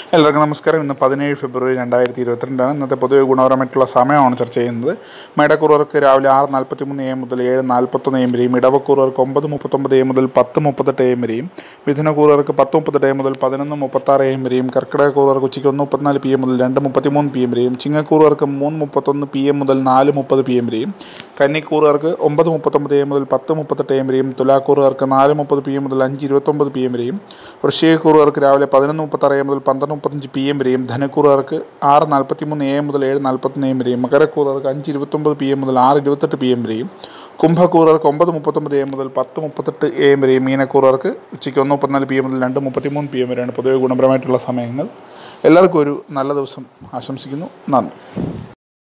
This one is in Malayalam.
എല്ലാവർക്കും നമസ്കാരം ഇന്ന് പതിനേഴ് ഫെബ്രുവരി രണ്ടായിരത്തി ഇരുപത്തിരണ്ടാണ് ഇന്നത്തെ പൊതുവെ ഗുണപരമായിട്ടുള്ള സമയമാണ് ചർച്ച ചെയ്യുന്നത് മേടക്കൂറുകാർക്ക് രാവിലെ ആറ് നാൽപ്പത്തി മൂന്ന് എം മുതൽ ഏഴ് നാൽപ്പത്തൊന്ന് എം വരെയും ഇടവക്കൂറുകാർക്ക് ഒമ്പത് മുപ്പത്തൊമ്പത് എം മുതൽ പത്ത് മുപ്പത്തെട്ട് എം വരെയും മിഥുനക്കൂറുകാർക്ക് പത്ത് മുപ്പത്തെട്ട് എം മുതൽ പതിനൊന്ന് മുപ്പത്താറ് എം വരെയും കർക്കിടകക്കൂറുകാർക്ക് ഉച്ചയ്ക്ക് ഒന്ന് മുപ്പത്തിനാല് പി എം മുതൽ രണ്ട് മുപ്പത്തിമൂന്ന് പി എം വരെയും ചിങ്ങക്കൂറുകാർക്ക് മൂന്ന് മുപ്പത്തൊന്ന് പി എം മുതൽ നാല് മുപ്പത് പി എം വരെയും കന്നിക്കൂറുകാർക്ക് ഒമ്പത് മുപ്പത്തൊമ്പത് എം മുതൽ പത്ത് മുപ്പത്തെട്ട് എം വരെയും തുലാക്കൂറുകാർക്ക് നാല് മുപ്പത് പി എം മുതൽ അഞ്ച് ഇരുപത്തൊമ്പത് പി എം വരെയും വൃശ്ചികക്കൂറുകാർക്ക് രാവിലെ പതിനൊന്ന് മുപ്പത്താറ് എം മുതൽ പന്ത്രണ്ട് മുപ്പത്തഞ്ച് പി എം വരെയും ധനക്കൂറുകാർക്ക് ആറ് നാൽപ്പത്തി മൂന്ന് എ എം മുതൽ ഏഴ് നാൽപ്പത്തൊന്ന് എം വരെയും മകരക്കൂറുകാർക്ക് അഞ്ച് ഇരുപത്തൊമ്പത് പി എം മുതൽ ആറ് ഇരുപത്തെട്ട് പി എം വരെയും കുംഭക്കൂറുകാർക്ക് ഒമ്പത് മുപ്പത്തൊമ്പത് എം മുതൽ പത്ത് മുപ്പത്തെട്ട് എ എം വരെയും മീനക്കൂറുകാർക്ക് ഉച്ചയ്ക്ക് ഒന്ന് മുപ്പത്തിനാല് പി എം മുതൽ രണ്ട് മുപ്പത്തിമൂന്ന് പി എം വരെയാണ് പൊതുവെ ഗുണപരമായിട്ടുള്ള സമയങ്ങൾ എല്ലാവർക്കും ഒരു നല്ല ദിവസം ആശംസിക്കുന്നു നന്ദി